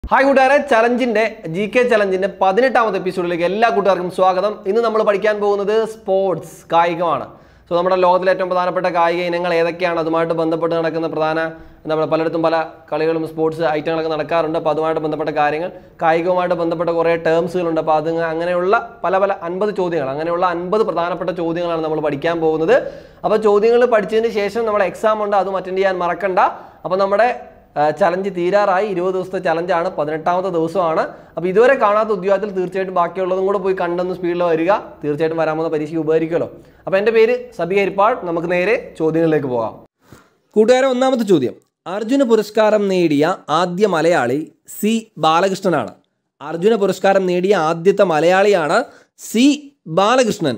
hi കൂട്ടുകാരെ ചലഞ്ചിന്റെ G K ചലഞ്ചിന്റെ പതിനെട്ടാമത്തെ എപ്പിസോഡിലേക്ക് എല്ലാ കൂട്ടുകാർക്കും സ്വാഗതം ഇന്ന് നമ്മൾ പഠിക്കാൻ പോകുന്നത് സ്പോർട്സ് കായികമാണ് സോ നമ്മുടെ ലോകത്തിലെ ഏറ്റവും പ്രധാനപ്പെട്ട കായിക ഇനങ്ങൾ ഏതൊക്കെയാണ് അതുമായിട്ട് ബന്ധപ്പെട്ട് നടക്കുന്ന പ്രധാന എന്താ പറയുക പലയിടത്തും പല കളികളും സ്പോർട്സ് ഐറ്റങ്ങളൊക്കെ നടക്കാറുണ്ട് അപ്പോൾ അതുമായിട്ട് ബന്ധപ്പെട്ട കാര്യങ്ങൾ കായികവുമായിട്ട് ബന്ധപ്പെട്ട കുറേ ടേംസുകളുണ്ട് അപ്പോൾ അത് അങ്ങനെയുള്ള പല പല അൻപത് ചോദ്യങ്ങൾ അങ്ങനെയുള്ള അൻപത് പ്രധാനപ്പെട്ട ചോദ്യങ്ങളാണ് നമ്മൾ പഠിക്കാൻ പോകുന്നത് അപ്പോൾ ചോദ്യങ്ങൾ പഠിച്ചതിന് ശേഷം നമ്മുടെ എക്സാം ഉണ്ട് അതും അറ്റൻഡ് ചെയ്യാൻ മറക്കണ്ട അപ്പോൾ നമ്മുടെ ചലഞ്ച് തീരാറായി ഇരുപത് ദിവസത്തെ ചലഞ്ചാണ് പതിനെട്ടാമത്തെ ദിവസമാണ് അപ്പോൾ ഇതുവരെ കാണാത്ത ഉദ്യോഗത്തിൽ തീർച്ചയായിട്ടും ബാക്കിയുള്ളതും കൂടെ പോയി കണ്ടൊന്ന് സ്പീഡിൽ വരിക തീർച്ചയായിട്ടും വരാമെന്ന പരീക്ഷയ്ക്ക് ഉപകരിക്കുമല്ലോ അപ്പോൾ എൻ്റെ പേര് സബി ഹരിപ്പാട് നമുക്ക് നേരെ ചോദ്യങ്ങളിലേക്ക് പോകാം കൂട്ടുകാരെ ഒന്നാമത്തെ ചോദ്യം അർജുന പുരസ്കാരം നേടിയ ആദ്യ മലയാളി സി ബാലകൃഷ്ണനാണ് അർജുന പുരസ്കാരം നേടിയ ആദ്യത്തെ മലയാളിയാണ് സി ബാലകൃഷ്ണൻ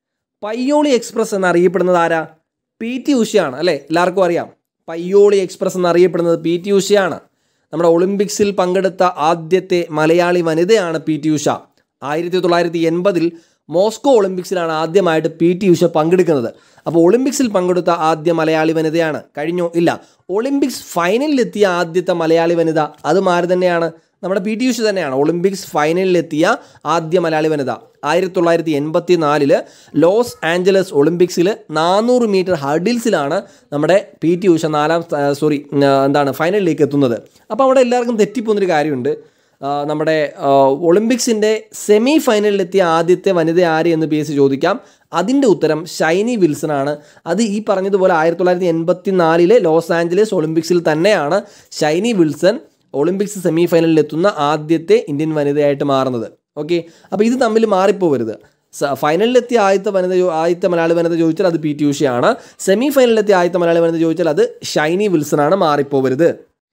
പയ്യോളി എക്സ്പ്രസ് എന്നറിയപ്പെടുന്നത് ആരാ പി ടി ഉഷയാണ് അല്ലേ എല്ലാവർക്കും അറിയാം പയ്യോളി എക്സ്പ്രസ് എന്നറിയപ്പെടുന്നത് പി ടി ഉഷയാണ് നമ്മുടെ ഒളിമ്പിക്സിൽ പങ്കെടുത്ത ആദ്യത്തെ മലയാളി വനിതയാണ് പി ടി ഉഷ ആയിരത്തി തൊള്ളായിരത്തി എൺപതിൽ മോസ്കോ ഒളിമ്പിക്സിലാണ് ആദ്യമായിട്ട് പി ടി ഉഷ പങ്കെടുക്കുന്നത് അപ്പോൾ ഒളിമ്പിക്സിൽ പങ്കെടുത്ത ആദ്യ മലയാളി വനിതയാണ് കഴിഞ്ഞോ ഇല്ല ഒളിമ്പിക്സ് ഫൈനലിലെത്തിയ ആദ്യത്തെ മലയാളി വനിത അതും ആര് തന്നെയാണ് നമ്മുടെ പി ടി ഉഷ തന്നെയാണ് ഒളിമ്പിക്സ് ഫൈനലിലെത്തിയ ആദ്യ മലയാളി വനിത ആയിരത്തി തൊള്ളായിരത്തി എൺപത്തി നാലില് ലോസ് ആഞ്ചലസ് ഒളിമ്പിക്സിൽ നാനൂറ് മീറ്റർ ഹഡിൽസിലാണ് നമ്മുടെ പി ടി ഉഷ നാലാം സോറി എന്താണ് ഫൈനലിലേക്ക് എത്തുന്നത് അപ്പോൾ അവിടെ എല്ലാവർക്കും തെറ്റിപ്പോകുന്നൊരു കാര്യമുണ്ട് ആ, നമ്മുടെ ആ, ഒളിമ്പിക്സിൻ്റെ സെമി ഫൈനലിലെത്തിയ ആദ്യത്തെ വനിത ആര് എന്ന് പി എസ് സി ചോദിക്കാം അതിൻ്റെ ഉത്തരം ഷൈനി വിൽസൺ ആണ് അത് ഈ പറഞ്ഞതുപോലെ ആയിരത്തി തൊള്ളായിരത്തി എൺപത്തി നാലിലെ ലോസ് ആഞ്ചലസ് ഒളിമ്പിക്സിൽ തന്നെയാണ് ഷൈനി വിൽസൺ ഒളിമ്പിക്സ് സെമി ഫൈനലിൽ എത്തുന്ന ആദ്യത്തെ ഇന്ത്യൻ വനിതയായിട്ട് മാറുന്നത് ഓക്കെ അപ്പോൾ ഇത് തമ്മിൽ മാറിപ്പോവരുത് സ- ഫൈനലിലെത്തിയ ആദ്യത്തെ വനിത ചോ- ആദ്യത്തെ മലയാളി വനിത ചോദിച്ചാൽ അത് പി ടി ഉഷയാണ് സെമി ഫൈനലിലെത്തിയ ആദ്യത്തെ മലയാളി വനിത ചോദിച്ചാൽ അത് ഷൈനി വിൽസൺ ആണ് മാറിപ്പോവരുത്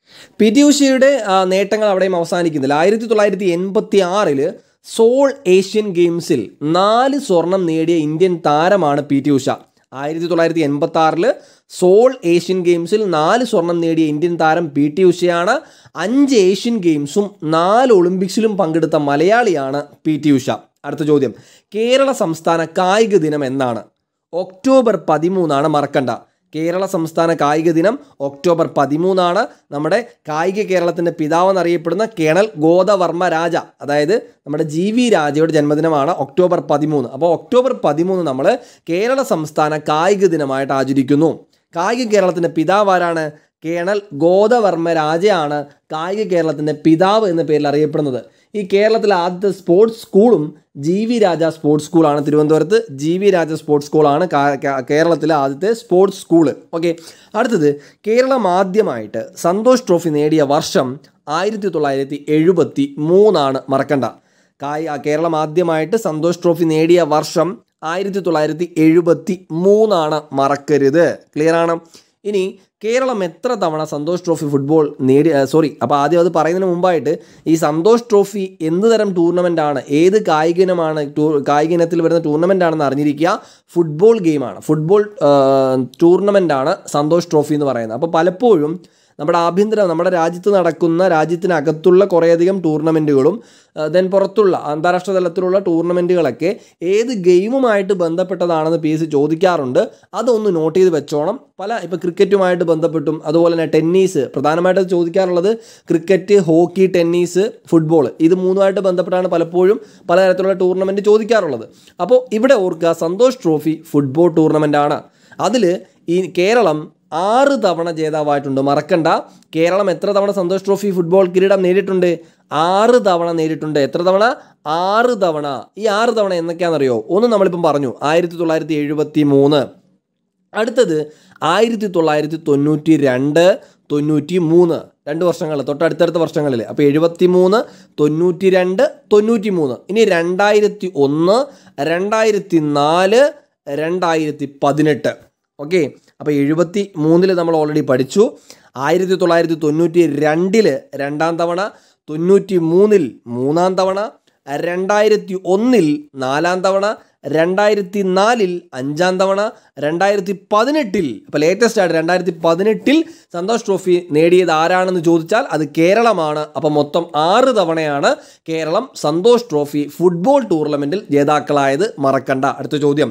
പി ടി ഉഷയുടെ ആ, നേട്ടങ്ങൾ അവിടെയും അവസാനിക്കുന്നില്ല ആയിരത്തി തൊള്ളായിരത്തി എൺപത്തി ആറില് സോൾ ഏഷ്യൻ ഗെയിംസിൽ നാല് സ്വർണം നേടിയ ഇന്ത്യൻ താരമാണ് പി ടി ഉഷ ആയിരത്തി തൊള്ളായിരത്തി എൺപത്തി ആറില് സോൾ ഏഷ്യൻ ഗെയിംസിൽ നാല് സ്വർണം നേടിയ ഇന്ത്യൻ താരം പി ടി ഉഷയാണ് അഞ്ച് ഏഷ്യൻ ഗെയിംസും നാല് ഒളിമ്പിക്സിലും പങ്കെടുത്ത മലയാളിയാണ് പി ടി ഉഷ അടുത്ത ചോദ്യം കേരള സംസ്ഥാന കായിക ദിനം എന്നാണ് ഒക്ടോബർ പതിമൂന്നാണ് മറക്കണ്ട കേരള സംസ്ഥാന കായിക ദിനം ഒക്ടോബർ പതിമൂന്നാണ് നമ്മുടെ കായിക കേരളത്തിൻ്റെ പിതാവെന്നറിയപ്പെടുന്ന കേണൽ ഗോദവർമ്മ രാജ അതായത് നമ്മുടെ ജി വി രാജയുടെ ജന്മദിനമാണ് ഒക്ടോബർ പതിമൂന്ന് അപ്പോൾ ഒക്ടോബർ പതിമൂന്ന് നമ്മൾ കേരള സംസ്ഥാന കായിക ദിനമായിട്ട് ആചരിക്കുന്നു കായിക കേരളത്തിൻ്റെ പിതാവ് ആരാണ് കേണൽ ഗോദവർമ്മ രാജയാണ് കായിക കേരളത്തിൻ്റെ പിതാവ് എന്ന പേരിൽ അറിയപ്പെടുന്നത് ഈ കേരളത്തിലെ ആദ്യത്തെ സ്പോർട്സ് സ്കൂളും ജി വി രാജ സ്പോർട്സ് സ്കൂളാണ് തിരുവനന്തപുരത്ത് ജി വി രാജ സ്പോർട്സ് സ്കൂളാണ് കാ- കാ- കേരളത്തിലെ ആദ്യത്തെ സ്പോർട്സ് സ്കൂള് ഓക്കെ അടുത്തത് കേരളം ആദ്യമായിട്ട് സന്തോഷ് ട്രോഫി നേടിയ വർഷം ആയിരത്തി തൊള്ളായിരത്തി എഴുപത്തി മൂന്നാണ് മറക്കണ്ട കായ് ആ കേരളം ആദ്യമായിട്ട് സന്തോഷ് ട്രോഫി നേടിയ വർഷം ആയിരത്തി തൊള്ളായിരത്തി എഴുപത്തി മൂന്നാണ് മറക്കരുത് ക്ലിയർ ആണ് ഇനി കേരളം എത്ര തവണ സന്തോഷ് ട്രോഫി ഫുട്ബോൾ നേടി സോറി അപ്പോൾ ആദ്യം അത് പറയുന്നതിന് മുമ്പായിട്ട് ഈ സന്തോഷ് ട്രോഫി എന്ത് തരം ടൂർണമെൻ്റ് ആണ് ഏത് കായിക ഇനമാണ് ടൂർ കായിക ഇനത്തിൽ വരുന്ന ടൂർണമെൻ്റ് ആണെന്ന് അറിഞ്ഞിരിക്കുക ഫുട്ബോൾ ഗെയിമാണ് ഫുട്ബോൾ ടൂർണമെൻ്റ് ആണ് സന്തോഷ് ട്രോഫി എന്ന് പറയുന്നത് അപ്പോൾ പലപ്പോഴും നമ്മുടെ ആഭ്യന്തര നമ്മുടെ രാജ്യത്ത് നടക്കുന്ന രാജ്യത്തിനകത്തുള്ള കുറേയധികം ടൂർണമെൻറ്റുകളും ദെൻ പുറത്തുള്ള അന്താരാഷ്ട്ര തലത്തിലുള്ള ടൂർണമെൻറ്റുകളൊക്കെ ഏത് ഗെയിമുമായിട്ട് ബന്ധപ്പെട്ടതാണെന്ന് പി എസ് സി ചോദിക്കാറുണ്ട് അതൊന്ന് നോട്ട് ചെയ്ത് വെച്ചോണം പല ഇപ്പോൾ ക്രിക്കറ്റുമായിട്ട് ബന്ധപ്പെട്ടും അതുപോലെ തന്നെ ടെന്നീസ് പ്രധാനമായിട്ട് അത് ചോദിക്കാറുള്ളത് ക്രിക്കറ്റ് ഹോക്കി ടെന്നീസ് ഫുട്ബോൾ ഇത് മൂന്നുമായിട്ട് ബന്ധപ്പെട്ടാണ് പലപ്പോഴും പലതരത്തിലുള്ള ടൂർണമെൻറ്റ് ചോദിക്കാറുള്ളത് അപ്പോൾ ഇവിടെ ഓർക്കുക സന്തോഷ് ട്രോഫി ഫുട്ബോൾ ടൂർണമെൻ്റ് ആണ് അതിൽ ഈ കേരളം ആറ് തവണ ജേതാവായിട്ടുണ്ട് മറക്കണ്ട കേരളം എത്ര തവണ സന്തോഷ് ട്രോഫി ഫുട്ബോൾ കിരീടം നേടിയിട്ടുണ്ട് ആറ് തവണ നേടിയിട്ടുണ്ട് എത്ര തവണ ആറ് തവണ ഈ ആറ് തവണ എന്നൊക്കെയാണെന്നറിയോ ഒന്ന് നമ്മളിപ്പം പറഞ്ഞു ആയിരത്തി തൊള്ളായിരത്തി എഴുപത്തി മൂന്ന് അടുത്തത് ആയിരത്തി തൊള്ളായിരത്തി തൊണ്ണൂറ്റി രണ്ട് തൊണ്ണൂറ്റി മൂന്ന് രണ്ട് വർഷങ്ങൾ തൊട്ടടുത്തടുത്ത വർഷങ്ങളിൽ അപ്പോൾ എഴുപത്തി മൂന്ന് തൊണ്ണൂറ്റി രണ്ട് തൊണ്ണൂറ്റി മൂന്ന് ഇനി രണ്ടായിരത്തി ഒന്ന് രണ്ടായിരത്തി നാല് രണ്ടായിരത്തി പതിനെട്ട് ഓക്കെ അപ്പോൾ എഴുപത്തി മൂന്നിൽ നമ്മൾ ഓൾറെഡി പഠിച്ചു ആയിരത്തി തൊള്ളായിരത്തി തൊണ്ണൂറ്റി രണ്ടിൽ രണ്ടാം തവണ തൊണ്ണൂറ്റി മൂന്നിൽ മൂന്നാം തവണ രണ്ടായിരത്തി ഒന്നിൽ നാലാം തവണ രണ്ടായിരത്തി നാലിൽ അഞ്ചാം തവണ രണ്ടായിരത്തി പതിനെട്ടിൽ അപ്പോൾ ലേറ്റസ്റ്റ് ആയിട്ട് രണ്ടായിരത്തി പതിനെട്ടിൽ സന്തോഷ് ട്രോഫി നേടിയത് ആരാണെന്ന് ചോദിച്ചാൽ അത് കേരളമാണ് അപ്പോൾ മൊത്തം ആറ് തവണയാണ് കേരളം സന്തോഷ് ട്രോഫി ഫുട്ബോൾ ടൂർണമെൻറ്റിൽ ജേതാക്കളായത് മറക്കണ്ട അടുത്ത ചോദ്യം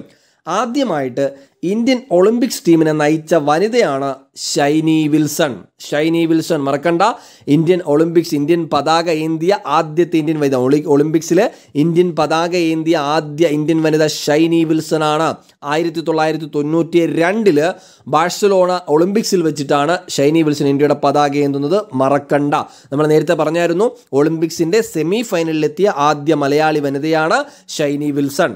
ആദ്യമായിട്ട് ഇന്ത്യൻ ഒളിമ്പിക്സ് ടീമിനെ നയിച്ച വനിതയാണ് ഷൈനി വിൽസൺ ഷൈനി വിൽസൺ മറക്കണ്ട ഇന്ത്യൻ ഒളിമ്പിക്സ് ഇന്ത്യൻ പതാക ഏന്തിയ ആദ്യത്തെ ഇന്ത്യൻ വനിത ഒളി ഒളിമ്പിക്സിൽ ഇന്ത്യൻ പതാക ഏന്തിയ ആദ്യ ഇന്ത്യൻ വനിത ഷൈനി വിൽസൺ ആണ് ആയിരത്തി തൊള്ളായിരത്തി തൊണ്ണൂറ്റി രണ്ടില് ബാഴ്സലോണ ഒളിമ്പിക്സിൽ വെച്ചിട്ടാണ് ഷൈനി വിൽസൺ ഇന്ത്യയുടെ പതാക ഏന്തുന്നത് മറക്കണ്ട നമ്മൾ നേരത്തെ പറഞ്ഞായിരുന്നു ഒളിമ്പിക്സിന്റെ സെമി ഫൈനലിലെത്തിയ ആദ്യ മലയാളി വനിതയാണ് ഷൈനി വിൽസൺ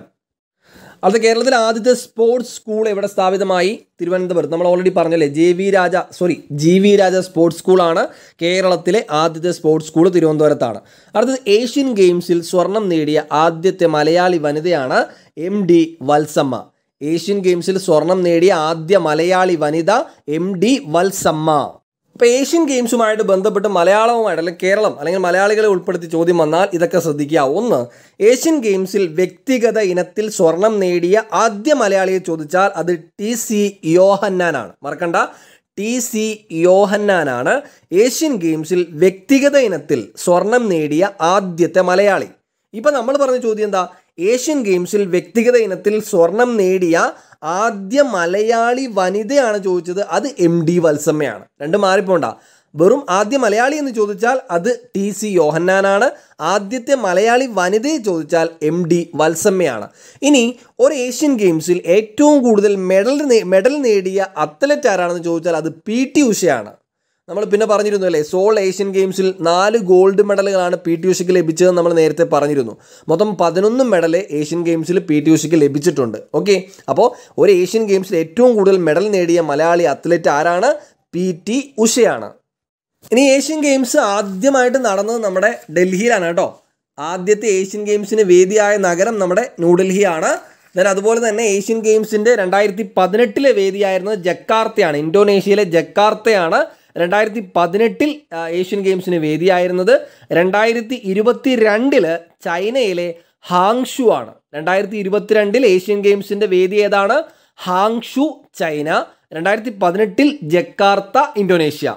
അത് കേരളത്തിലെ ആദ്യത്തെ സ്പോർട്സ് സ്കൂൾ എവിടെ സ്ഥാപിതമായി തിരുവനന്തപുരത്ത് നമ്മൾ ഓൾറെഡി പറഞ്ഞല്ലേ J V Raja sorry G V Raja sports സ്കൂളാണ് കേരളത്തിലെ ആദ്യത്തെ സ്പോർട്സ് സ്കൂൾ തിരുവനന്തപുരത്താണ് അടുത്തത് ഏഷ്യൻ ഗെയിംസിൽ സ്വർണം നേടിയ ആദ്യത്തെ മലയാളി വനിതയാണ് എം ഡി വത്സമ്മ ഏഷ്യൻ ഗെയിംസിൽ സ്വർണം നേടിയ ആദ്യ മലയാളി വനിത എം ഡി വത്സമ്മ ഇപ്പോൾ ഏഷ്യൻ ഗെയിംസുമായിട്ട് ബന്ധപ്പെട്ട് മലയാളവുമായിട്ട് അല്ലെങ്കിൽ കേരളം അല്ലെങ്കിൽ മലയാളികളെ ഉൾപ്പെടുത്തി ചോദ്യം വന്നാൽ ഇതൊക്കെ ശ്രദ്ധിക്കുക ഒന്ന് ഏഷ്യൻ ഗെയിംസിൽ വ്യക്തിഗത ഇനത്തിൽ സ്വർണം നേടിയ ആദ്യ മലയാളിയെ ചോദിച്ചാൽ അത് ടി സി യോഹന്നാനാണ് മറക്കണ്ട ടി സി യോഹന്നാനാണ് ഏഷ്യൻ ഗെയിംസിൽ വ്യക്തിഗത ഇനത്തിൽ സ്വർണം നേടിയ ആദ്യത്തെ മലയാളി ഇപ്പം നമ്മൾ പറഞ്ഞ ചോദ്യം എന്താ ഏഷ്യൻ ഗെയിംസിൽ വ്യക്തിഗത ഇനത്തിൽ സ്വർണം നേടിയ ആദ്യ മലയാളി വനിതയാണ് ചോദിച്ചത് അത് എം ഡി വത്സമ്മയാണ് രണ്ട് മാറിപ്പോണ്ട വെറും ആദ്യ മലയാളി എന്ന് ചോദിച്ചാൽ അത് ടി സി യോഹന്നാനാണ് ആദ്യത്തെ മലയാളി വനിതയെ ചോദിച്ചാൽ എം ഡി വത്സമ്മയാണ് ഇനി ഒരു ഏഷ്യൻ ഗെയിംസിൽ ഏറ്റവും കൂടുതൽ മെഡൽ നേ- മെഡൽ നേടിയ അത്ലറ്റ് ആരാണെന്ന് ചോദിച്ചാൽ അത് പി ടി ഉഷയാണ് നമ്മൾ പിന്നെ പറഞ്ഞിരുന്നു അല്ലേ സോൾ ഏഷ്യൻ ഗെയിംസിൽ നാല് ഗോൾഡ് മെഡലുകളാണ് പി ടി ഉഷയ്ക്ക് ലഭിച്ചതെന്ന് നമ്മൾ നേരത്തെ പറഞ്ഞിരുന്നു മൊത്തം പതിനൊന്ന് മെഡൽ ഏഷ്യൻ ഗെയിംസിൽ പി ടി ഉഷയ്ക്ക് ലഭിച്ചിട്ടുണ്ട് ഓക്കെ അപ്പോൾ ഒരു ഏഷ്യൻ ഗെയിംസിൽ ഏറ്റവും കൂടുതൽ മെഡൽ നേടിയ മലയാളി അത്ലറ്റ് ആരാണ് പി ടി ഉഷയാണ് ഇനി ഏഷ്യൻ ഗെയിംസ് ആദ്യമായിട്ട് നടന്നത് നമ്മുടെ ഡൽഹിയിലാണ് കേട്ടോ ആദ്യത്തെ ഏഷ്യൻ ഗെയിംസിന് വേദിയായ നഗരം നമ്മുടെ ന്യൂഡൽഹിയാണ് ദെൻ അതുപോലെ തന്നെ ഏഷ്യൻ ഗെയിംസിൻ്റെ രണ്ടായിരത്തി പതിനെട്ടിലെ വേദിയായിരുന്നത് ജക്കാർത്തയാണ് ഇന്തോനേഷ്യയിലെ ജക്കാർത്തയാണ് രണ്ടായിരത്തി പതിനെട്ടിൽ ഏഷ്യൻ ഗെയിംസിന് വേദിയായിരുന്നത് രണ്ടായിരത്തി ഇരുപത്തി രണ്ടില് ചൈനയിലെ ഹാങ്ഷു ആണ് രണ്ടായിരത്തി ഇരുപത്തിരണ്ടിൽ ഏഷ്യൻ ഗെയിംസിൻ്റെ വേദി ഏതാണ് ഹാങ്ഷു ചൈന രണ്ടായിരത്തി പതിനെട്ടിൽ ജക്കാർത്ത ഇന്തോനേഷ്യ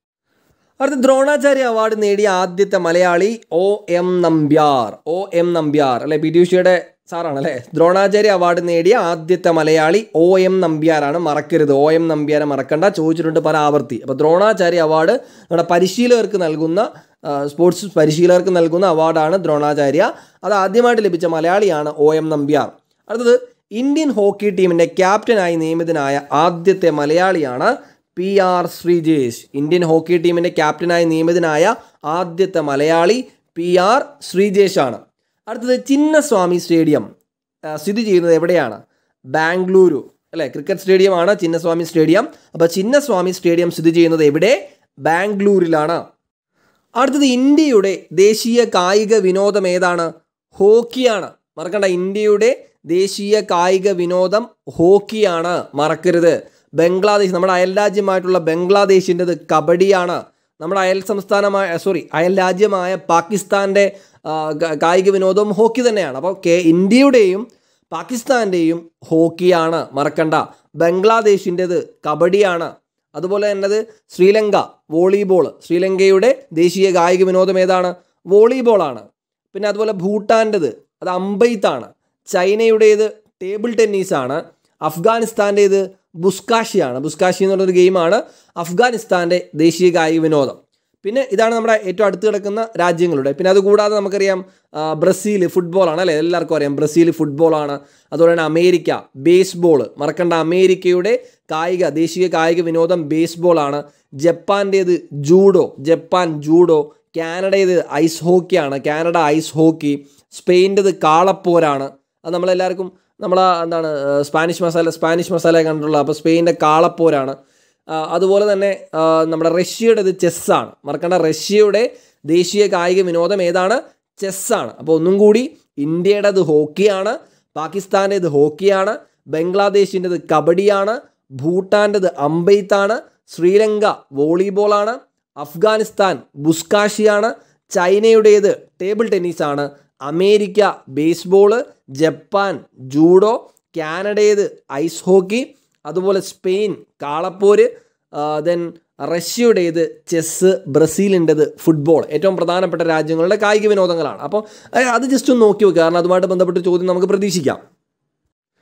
അടുത്ത ദ്രോണാചാര്യ അവാർഡ് നേടിയ ആദ്യത്തെ Malayali O M Nambiar O M Nambiar അല്ലെ പി ടി ഉഷയുടെ സാറാണ് അല്ലേ ദ്രോണാചാര്യ അവാർഡ് നേടിയ ആദ്യത്തെ മലയാളി ഒ എം നമ്പ്യാരാണ് മറക്കരുത് ഒ എം നമ്പ്യാരെ മറക്കണ്ട ചോദിച്ചിട്ടുണ്ട് പല ആവർത്തി അപ്പോൾ ദ്രോണാചാര്യ അവാർഡ് നമ്മുടെ പരിശീലകർക്ക് നൽകുന്ന ആ, സ്പോർട്സ് പരിശീലകർക്ക് നൽകുന്ന അവാർഡാണ് ദ്രോണാചാര്യ അത് ആദ്യമായിട്ട് ലഭിച്ച മലയാളിയാണ് ഒ എം നമ്പ്യാർ അടുത്തത് ഇന്ത്യൻ ഹോക്കി ടീമിൻ്റെ ക്യാപ്റ്റനായി നിയമിതനായ ആദ്യത്തെ മലയാളിയാണ് P R Sreejesh Indian hockey ടീമിൻ്റെ ക്യാപ്റ്റനായി നിയമിതനായ ആദ്യത്തെ മലയാളി പി ആർ ശ്രീജേഷ് ആണ് അടുത്തത് ചിന്നസ്വാമി സ്റ്റേഡിയം ആ, സ്ഥിതി ചെയ്യുന്നത് എവിടെയാണ് ബാംഗ്ലൂരു അല്ലേ ക്രിക്കറ്റ് സ്റ്റേഡിയമാണ് ചിന്നസ്വാമി സ്റ്റേഡിയം അപ്പോൾ ചിന്നസ്വാമി സ്റ്റേഡിയം സ്ഥിതി ചെയ്യുന്നത് എവിടെ ബാംഗ്ലൂരിലാണ് അടുത്തത് ഇന്ത്യയുടെ ദേശീയ കായിക വിനോദം ഏതാണ് ഹോക്കിയാണ് മറക്കണ്ട ഇന്ത്യയുടെ ദേശീയ കായിക വിനോദം ഹോക്കിയാണ് മറക്കരുത് ബംഗ്ലാദേശ് നമ്മുടെ അയൽ രാജ്യമായിട്ടുള്ള ബംഗ്ലാദേശിൻ്റെത് കബഡിയാണ് നമ്മുടെ അയൽ സംസ്ഥാനമായ സോറി അയൽ രാജ്യമായ പാകിസ്ഥാൻ്റെ ആ, ക- കായിക വിനോദവും ഹോക്കി തന്നെയാണ് അപ്പോൾ കെ ഇന്ത്യയുടെയും പാകിസ്ഥാൻ്റെയും ഹോക്കിയാണ് മറക്കണ്ട ബംഗ്ലാദേശിൻ്റെത് കബഡിയാണ് അതുപോലെ തന്നത് ശ്രീലങ്ക വോളിബോൾ ശ്രീലങ്കയുടെ ദേശീയ കായിക വിനോദം ഏതാണ് വോളിബോളാണ് പിന്നെ അതുപോലെ ഭൂട്ടാൻ്റെത് അത് അമ്പെയ്ത്താണ് ചൈനയുടേത് ടേബിൾ ടെന്നീസാണ് അഫ്ഗാനിസ്ഥാൻ്റേത് ബുസ്കാഷിയാണ് ബുസ്കാഷി എന്നുള്ളൊരു ഗെയിമാണ് അഫ്ഗാനിസ്ഥാൻ്റെ ദേശീയ കായിക വിനോദം പിന്നെ ഇതാണ് നമ്മുടെ ഏറ്റവും അടുത്ത് കിടക്കുന്ന രാജ്യങ്ങളുടെ പിന്നെ അതുകൂടാതെ നമുക്കറിയാം ആ, ബ്രസീൽ ഫുട്ബോളാണ് അല്ലേ എല്ലാവർക്കും അറിയാം ബ്രസീൽ ഫുട്ബോളാണ് അതുപോലെ തന്നെ അമേരിക്ക ബേസ്ബോൾ മറക്കണ്ട അമേരിക്കയുടെ കായിക ദേശീയ കായിക വിനോദം ബേസ്ബോളാണ് ജപ്പാൻ്റേത് ജൂഡോ ജപ്പാൻ ജൂഡോ കാനഡയത് ഐസ് ഹോക്കിയാണ് കാനഡ ഐസ് ഹോക്കി സ്പെയിൻ്റെത് കാളപ്പോരാണ് അത് നമ്മളെല്ലാവർക്കും നമ്മൾ എന്താണ് ആ, സ്പാനിഷ് മസാല സ്പാനിഷ് മസാല കണ്ടിട്ടുള്ള അപ്പോൾ സ്പെയിൻ്റെ കാളപ്പോരാണ് ആ, അതുപോലെ തന്നെ ആ, നമ്മുടെ റഷ്യയുടേത് ചെസ്സാണ് മറക്കേണ്ട റഷ്യയുടെ ദേശീയ കായിക വിനോദം ഏതാണ് ചെസ്സാണ് അപ്പോൾ ഒന്നും കൂടി ഇന്ത്യയുടേത് ഹോക്കിയാണ് പാകിസ്ഥാൻ്റേത് ഹോക്കിയാണ് ബംഗ്ലാദേശിൻ്റെത് കബഡിയാണ് ഭൂട്ടാൻ്റെത് അമ്പെയ്ത്താണ് Sri Lanka വോളിബോളാണ് Afghanistan ബുസ്കാഷിയാണ് ചൈനയുടേത് table ടെന്നീസാണ് America ബേസ്ബോള് Japan judo കാനഡയേത് ice hockey അതുപോലെ സ്പെയിൻ കാളപ്പോര് ദെൻ റഷ്യയുടേത് ചെസ്സ് ബ്രസീലിൻ്റെത് ഫുട്ബോൾ ഏറ്റവും പ്രധാനപ്പെട്ട രാജ്യങ്ങളുടെ കായിക വിനോദങ്ങളാണ് അപ്പോൾ അത് ജസ്റ്റ് ഒന്ന് നോക്കി വെക്കുക കാരണം അതുമായിട്ട് ബന്ധപ്പെട്ട ചോദ്യം നമുക്ക് പ്രതീക്ഷിക്കാം